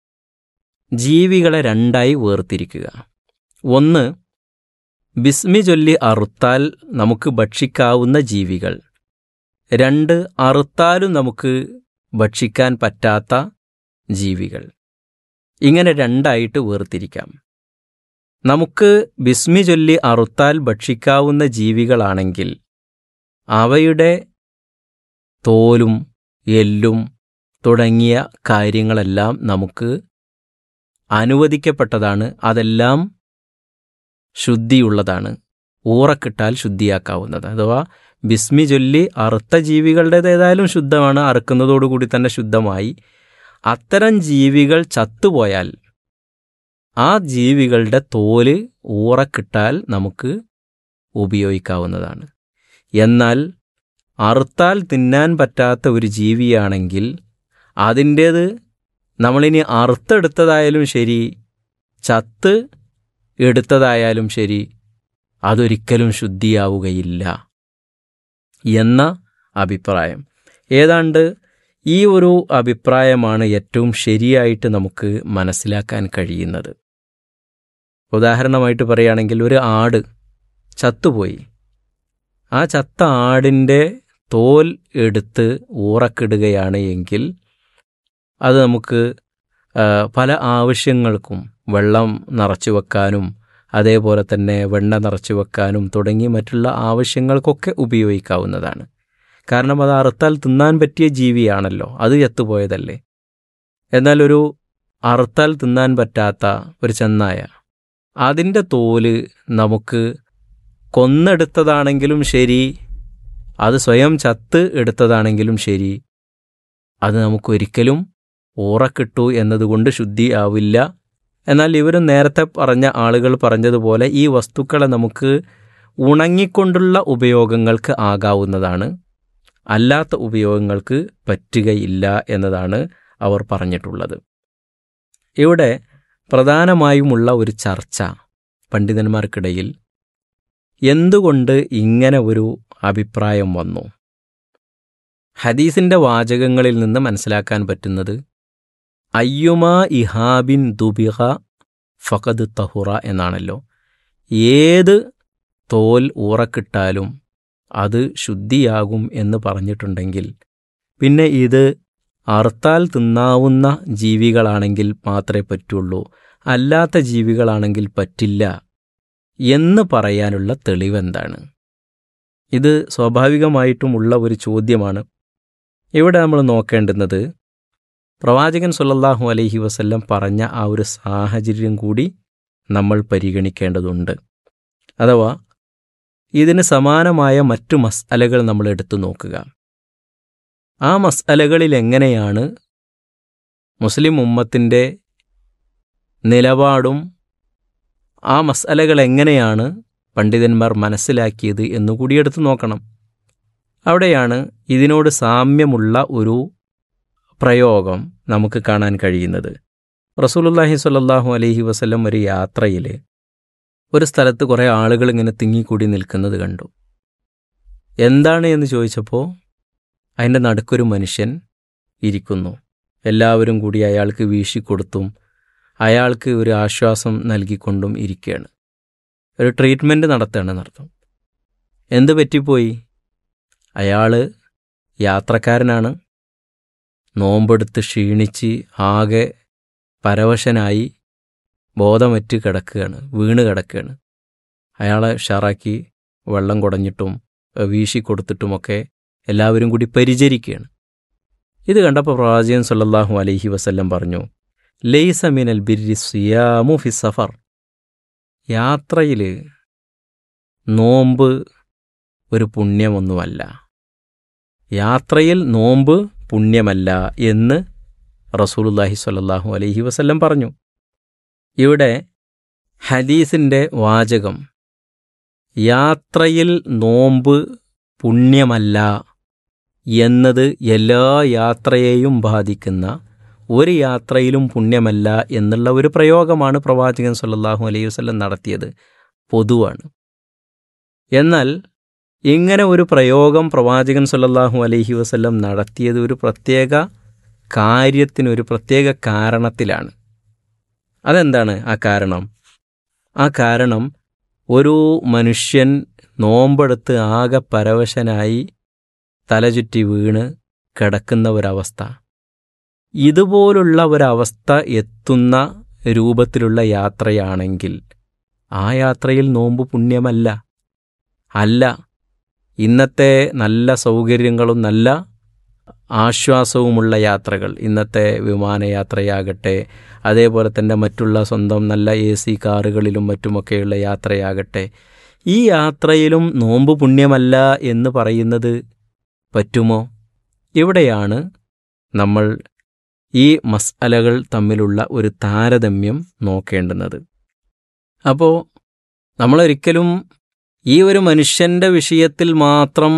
ജീവികളെ രണ്ടായി വേർതിരിക്കുക ഒന്ന് ബിസ്മി ചൊല്ലി അറുത്താൽ നമുക്ക് ഭക്ഷിക്കാവുന്ന ജീവികൾ രണ്ട് അറുത്താലും നമുക്ക് ഭക്ഷിക്കാൻ പറ്റാത്ത ജീവികൾ ഇങ്ങനെ രണ്ടായിട്ട് വേർതിരിക്കാം നമുക്ക് ബിസ്മി ചൊല്ലി അറുത്താൽ ഭക്ഷിക്കാവുന്ന ജീവികളാണെങ്കിൽ അവയുടെ തോലും എല്ലും തുടങ്ങിയ കാര്യങ്ങളെല്ലാം നമുക്ക് അനുവദിക്കപ്പെട്ടതാണ് അതെല്ലാം ശുദ്ധിയുള്ളതാണ് ഊറക്കിട്ടാൽ ശുദ്ധിയാക്കാവുന്നത് അഥവാ ബിസ്മി ചൊല്ലി അറുത്ത ജീവികളുടേത് ഏതായാലും ശുദ്ധമാണ് അറുക്കുന്നതോടുകൂടി തന്നെ ശുദ്ധമായി അത്തരം ജീവികൾ ചത്തുപോയാൽ ആ ജീവികളുടെ തോല് ഊറക്കിട്ടാൽ നമുക്ക് ഉപയോഗിക്കാവുന്നതാണ് എന്നാൽ അറുത്താൽ തിന്നാൻ പറ്റാത്ത ഒരു ജീവിയാണെങ്കിൽ അതിൻ്റേത് നമ്മളിനി അറുത്തെടുത്തതായാലും ശരി ചത്ത് എടുത്തതായാലും ശരി അതൊരിക്കലും ശുദ്ധിയാവുകയില്ല എന്ന അഭിപ്രായം ഏതാണ്ട് ഈ ഒരു അഭിപ്രായമാണ് ഏറ്റവും ശരിയായിട്ട് നമുക്ക് മനസ്സിലാക്കാൻ കഴിയുന്നത് ഉദാഹരണമായിട്ട് പറയുകയാണെങ്കിൽ ഒരു ആട് ചത്തുപോയി ആ ചത്ത ആടിൻ്റെ തോൽ എടുത്ത് ഊറക്കിടുകയാണ് എങ്കിൽ അത് നമുക്ക് ആ, പല ആവശ്യങ്ങൾക്കും വെള്ളം നിറച്ചു വെക്കാനും അതേപോലെ തന്നെ വെണ്ണ നിറച്ചു വെക്കാനും തുടങ്ങി മറ്റുള്ള ആവശ്യങ്ങൾക്കൊക്കെ ഉപയോഗിക്കാവുന്നതാണ് കാരണം അത് അറുത്താൽ തിന്നാൻ പറ്റിയ ജീവിയാണല്ലോ അത് ചത്തുപോയതല്ലേ എന്നാൽ ഒരു അറുത്താൽ തിന്നാൻ പറ്റാത്ത ഒരു ചെന്നായ അതിൻ്റെ തോല് നമുക്ക് കൊന്നെടുത്തതാണെങ്കിലും ശരി അത് സ്വയം ചത്ത് എടുത്തതാണെങ്കിലും ശരി അത് നമുക്കൊരിക്കലും ഊറക്കിട്ടു എന്നതുകൊണ്ട് ശുദ്ധിയാവില്ല എന്നാൽ ഇവർ നേരത്തെ പറഞ്ഞ ആളുകൾ പറഞ്ഞതുപോലെ ഈ വസ്തുക്കളെ നമുക്ക് ഉണങ്ങിക്കൊണ്ടുള്ള ഉപയോഗങ്ങൾക്ക് ആകാവുന്നതാണ് അല്ലാത്ത ഉപയോഗങ്ങൾക്ക് പറ്റുകയില്ല എന്നതാണ് അവർ പറഞ്ഞിട്ടുള്ളത് ഇവിടെ പ്രധാനമായുമുള്ള ഒരു ചർച്ച പണ്ഡിതന്മാർക്കിടയിൽ എന്തുകൊണ്ട് ഇങ്ങനെ ഒരു അഭിപ്രായം വന്നു ഹദീസിൻ്റെ വാചകങ്ങളിൽ നിന്ന് മനസ്സിലാക്കാൻ പറ്റുന്നത് അയ്യുമാ ഇഹാബിൻ ദുബിഹ ഫഖദ് തഹുറ എന്നാണല്ലോ ഏത് തോൽ ഊറക്കിട്ടാലും അത് ശുദ്ധിയാകും എന്ന് പറഞ്ഞിട്ടുണ്ടെങ്കിൽ പിന്നെ ഇത് അറുത്താൽ തിന്നാവുന്ന ജീവികളാണെങ്കിൽ മാത്രമേ പറ്റുള്ളൂ അല്ലാത്ത ജീവികളാണെങ്കിൽ പറ്റില്ല എന്ന് പറയാനുള്ള തെളിവെന്താണ് ഇത് സ്വാഭാവികമായിട്ടുമുള്ള ഒരു ചോദ്യമാണ് ഇവിടെ നമ്മൾ നോക്കേണ്ടുന്നത് പ്രവാചകൻ സുല്ലല്ലാഹു അലൈഹി വസല്ലം പറഞ്ഞ ആ ഒരു സാഹചര്യം കൂടി നമ്മൾ പരിഗണിക്കേണ്ടതുണ്ട് അഥവാ ഇതിന് സമാനമായ മറ്റു മസ്അലകൾ നമ്മൾ എടുത്തു നോക്കുക ആ മസ്അലകളിൽ എങ്ങനെയാണ് മുസ്ലിം ഉമ്മത്തിൻ്റെ നിലപാടും ആ മസ്അലകൾ എങ്ങനെയാണ് പണ്ഡിതന്മാർ മനസ്സിലാക്കിയത് എന്നുകൂടി എടുത്തു നോക്കണം അവിടെയാണ് ഇതിനോട് സാമ്യമുള്ള ഒരു പ്രയോഗം നമുക്ക് കാണാൻ കഴിയുന്നത് റസൂലുല്ലാഹി സ്വല്ലല്ലാഹു അലൈഹി വസല്ലം ഒരു യാത്രയിൽ ഒരു സ്ഥലത്ത് കുറേ ആളുകൾ ഇങ്ങനെ തിങ്ങിക്കൂടി നിൽക്കുന്നത് കണ്ടു എന്താണ് എന്ന് ചോദിച്ചപ്പോൾ അതിൻ്റെ നടുക്കൊരു മനുഷ്യൻ ഇരിക്കുന്നു എല്ലാവരും കൂടി അയാൾക്ക് വീശിക്കൊടുത്തും അയാൾക്ക് ഒരു ആശ്വാസം നൽകിക്കൊണ്ടും ഇരിക്കുകയാണ് ഒരു ട്രീറ്റ്മെൻറ്റ് നടത്തുകയാണ് നടത്തും എന്ത് പറ്റിപ്പോയി അയാൾ യാത്രക്കാരനാണ് നോമ്പെടുത്ത് ക്ഷീണിച്ച് ആകെ പരവശനായി ബോധമറ്റ് കിടക്കുകയാണ് വീണ് കിടക്കുകയാണ് അയാളെ ഷാറാക്കി വെള്ളം കുടഞ്ഞിട്ടും വീശി കൊടുത്തിട്ടുമൊക്കെ എല്ലാവരും കൂടി പരിചരിക്കുകയാണ് ഇത് കണ്ടപ്പോൾ പ്രവാചകൻ സല്ലല്ലാഹു അലൈഹി വസല്ലം പറഞ്ഞു ലൈസ മിനൽ ബിരി സിയാമു ഫി സഫർ യാത്രയിൽ നോമ്പ് ഒരു പുണ്യമൊന്നുമല്ല യാത്രയിൽ നോമ്പ് പുണ്യമല്ല എന്ന് റസൂലുല്ലാഹി സ്വല്ലല്ലാഹു അലൈഹി വസല്ലം പറഞ്ഞു ഇവിടെ ഹദീസിൻ്റെ വാചകം യാത്രയിൽ നോമ്പ് പുണ്യമല്ല എന്നത് എല്ലാ യാത്രയെയും ബാധിക്കുന്ന ഒരു യാത്രയിലും പുണ്യമല്ല എന്നുള്ള ഒരു പ്രയോഗമാണ് പ്രവാചകൻ സല്ലല്ലാഹു അലൈഹി വസല്ലം നടത്തിയത് പൊതുവാണ് എന്നാൽ ഇങ്ങനെ ഒരു പ്രയോഗം പ്രവാചകൻ സല്ലല്ലാഹു അലൈഹി വസല്ലം നടത്തിയത് ഒരു പ്രത്യേക കാര്യത്തിന് ഒരു പ്രത്യേക കാരണത്തിലാണ് അതെന്താണ് ആ കാരണം ആ കാരണം ഒരു മനുഷ്യൻ നോമ്പെടുത്ത് ആകെ പരവശനായി തലചുറ്റി വീണ് കിടക്കുന്ന ഒരവസ്ഥ ഇതുപോലുള്ള ഒരവസ്ഥ എത്തുന്ന രൂപത്തിലുള്ള യാത്രയാണെങ്കിൽ ആ യാത്രയിൽ നോമ്പ് പുണ്യമല്ല അല്ല ഇന്നത്തെ നല്ല സൗകര്യങ്ങളും നല്ല ആശ്വാസവുമുള്ള യാത്രകൾ ഇന്നത്തെ വിമാനയാത്രയാകട്ടെ അതേപോലെ തന്നെ മറ്റുള്ള സ്വന്തം നല്ല എ സി കാറുകളിലും മറ്റുമൊക്കെയുള്ള യാത്രയാകട്ടെ ഈ യാത്രയിലും നോമ്പ് പുണ്യമല്ല എന്ന് പറയുന്നത് പറ്റുമോ ഇവിടെയാണ് നമ്മൾ ഈ മസ്അലകൾ തമ്മിലുള്ള ഒരു താരതമ്യം നോക്കേണ്ടുന്നത് അപ്പോൾ നമ്മളൊരിക്കലും ഈ ഒരു മനുഷ്യൻ്റെ വിഷയത്തിൽ മാത്രം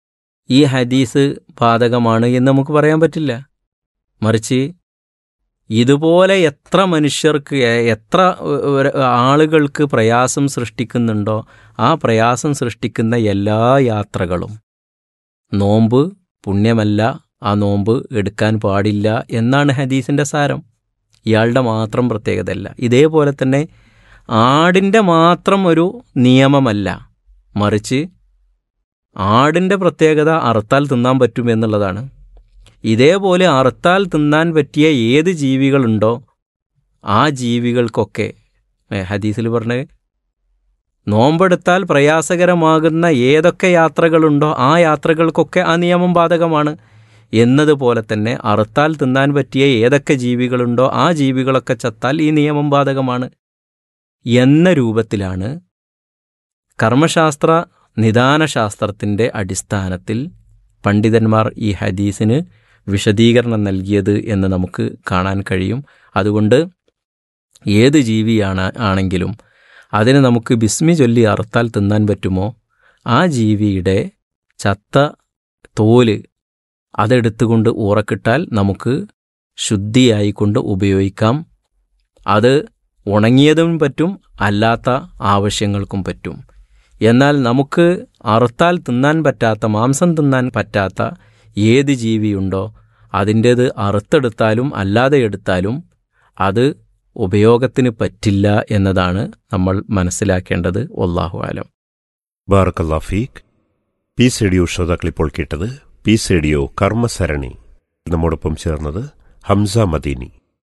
ഈ ഹദീസ് ബാധകമാണ് എന്ന് നമുക്ക് പറയാൻ പറ്റില്ല മറിച്ച് ഇതുപോലെ എത്ര മനുഷ്യർക്ക് എ- എത്ര ഒ- ഒരു ആളുകൾക്ക് പ്രയാസം സൃഷ്ടിക്കുന്നുണ്ടോ ആ പ്രയാസം സൃഷ്ടിക്കുന്ന എല്ലാ യാത്രകളും നോമ്പ് പുണ്യമല്ല ആ നോമ്പ് എടുക്കാൻ പാടില്ല എന്നാണ് ഹദീസിൻ്റെ സാരം ഇയാളുടെ മാത്രം പ്രത്യേകതയല്ല ഇതേപോലെ തന്നെ ആടിൻ്റെ മാത്രം ഒരു നിയമമല്ല മറിച്ച് ആടിൻ്റെ പ്രത്യേകത അറുത്താൽ തിന്നാൻ പറ്റും എന്നുള്ളതാണ് ഇതേപോലെ അറുത്താൽ തിന്നാൻ പറ്റിയ ഏത് ജീവികളുണ്ടോ ആ ജീവികൾക്കൊക്കെ ഏ, ഹദീസിൽ പറഞ്ഞ് നോമ്പെടുത്താൽ പ്രയാസകരമാകുന്ന ഏതൊക്കെ യാത്രകളുണ്ടോ ആ യാത്രകൾക്കൊക്കെ ആ നിയമം ബാധകമാണ് എന്നതുപോലെ തന്നെ അറുത്താൽ തിന്നാൻ പറ്റിയ ഏതൊക്കെ ജീവികളുണ്ടോ ആ ജീവികളൊക്കെ ചത്താൽ ഈ നിയമം ബാധകമാണ് എന്ന രൂപത്തിലാണ് കർമ്മശാസ്ത്ര നിദാനശാസ്ത്രത്തിൻ്റെ അടിസ്ഥാനത്തിൽ പണ്ഡിതന്മാർ ഈ ഹദീസിന് വിശദീകരണം നൽകിയത് എന്ന് നമുക്ക് കാണാൻ കഴിയും അതുകൊണ്ട് ഏത് ജീവിയാണ് ആണെങ്കിലും അതിന് നമുക്ക് ബിസ്മി ചൊല്ലി അറുത്താൽ തിന്നാൻ പറ്റുമോ ആ ജീവിയുടെ ചത്ത തോല് അതെടുത്തുകൊണ്ട് ഊറക്കിട്ടാൽ നമുക്ക് ശുദ്ധിയായിക്കൊണ്ട് ഉപയോഗിക്കാം അത് ഉണങ്ങിയതും പറ്റും അല്ലാത്ത ആവശ്യങ്ങൾക്കും പറ്റും എന്നാൽ നമുക്ക് അറുത്താൽ തിന്നാൻ പറ്റാത്ത മാംസം തിന്നാൻ പറ്റാത്ത ഏത് ജീവിയുണ്ടോ അതിൻ്റേത് അറുത്തെടുത്താലും അല്ലാതെ എടുത്താലും അത് ഉപയോഗത്തിന് പറ്റില്ല എന്നതാണ് നമ്മൾ മനസ്സിലാക്കേണ്ടത് ഒല്ലാഹു ആലം ബാറക്കല്ലാ ഫീഖ് പീസ് റേഡിയോ ശ്രോതാക്കൾ ഇപ്പോൾ കേട്ടത് പീസ് റേഡിയോ കർമ്മസരണി നമ്മോടൊപ്പം ചേർന്നത് ഹംസ മദീനി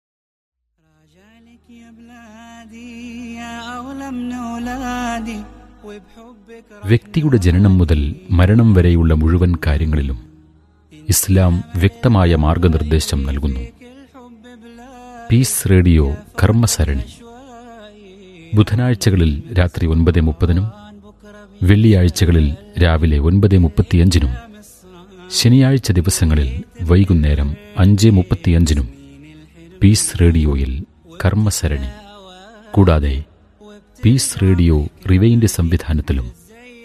راجعلك يا بلادي يا أغلى من أولادي وبحبك വ്യക്തിയുടെ ജനനം മുതൽ മരണം വരെയുള്ള മുഴുവൻ കാര്യങ്ങളിലും ഇസ്ലാം വ്യക്തമായ മാർഗനിർദ്ദേശം നൽകുന്നു الحب بلا പീസ് റേഡിയോ കർമ്മസരണി ബുധനാഴ്ചകളിൽ രാത്രി ഒൻപത് മുപ്പതിനും വെള്ളിയാഴ്ചകളിൽ രാവിലെ ഒൻപത് മുപ്പത്തിയഞ്ചിനും ശനിയാഴ്ച ദിവസങ്ങളിൽ വൈകുന്നേരം അഞ്ച് മുപ്പത്തിയഞ്ചിനും പീസ് റേഡിയോയിൽ കർമ്മസരണി കൂടാതെ പീസ് റേഡിയോ റിവൈൻഡ് സംവിധാനത്തിലും